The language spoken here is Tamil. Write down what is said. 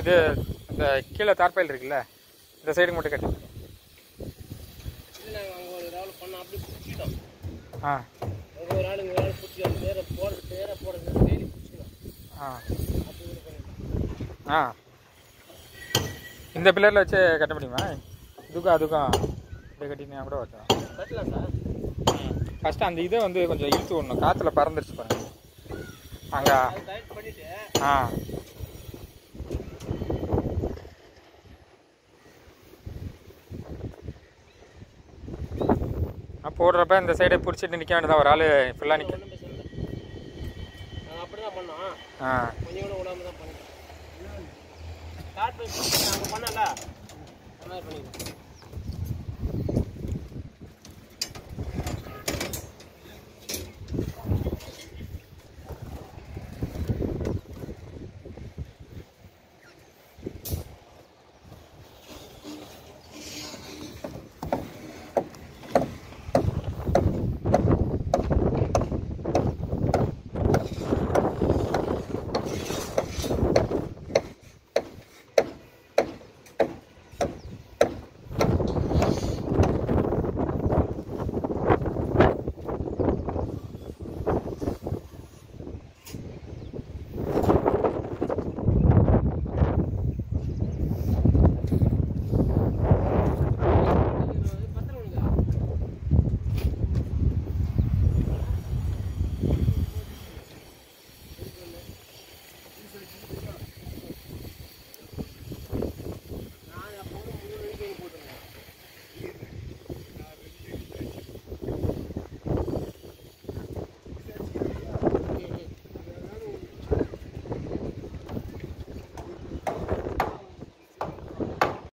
இது இந்த கீழே தார்பாயில் இருக்குல்ல இந்த சைடுக்கு மட்டும் கட்டி இல்லை நாங்கள் அங்கே ஒரு ராவல் பண்ணோம் அப்படி பிடிச்சிட்டோம் ஆ அங்கே ஒரு ஆள் இங்கே ஒரு ஆள் பிடிச்சிட்டோம் பேரை போடுறது பேரை போடுறது டெய்லி பிடிச்சிட்டோம் ஆ அப்படி இது பண்ணிட்டோம் ஆ இந்த பில்லரில் வச்சு கட்ட முடியுமா இதுக்கும் அதுக்கும் இப்படி கட்டினா கூட வச்சோம் கட்டலாம் சார் ஃபஸ்ட்டு அந்த இதை வந்து கொஞ்சம் இழுத்து விடணும் காற்றுல பறந்துருச்சு பாருங்க அங்கே அது டைட் பண்ணிவிட்டு ஆ நான் போடுறப்ப இந்த சைடை பிடிச்சிட்டு நிற்க வேண்டியதான் ஒரு ஆள் ஃபுல்லாக நிற்க ஒன்றும் பிரச்சனை இல்லை நாங்கள் அப்படி தான் பண்ணோம் ஆ கொஞ்சம் கூட விடாம தான் பண்ணிட்டோம் ஸ்டார்ட் பண்ணி அங்கே பண்ணல அந்த மாதிரி பண்ணிக்கலாம்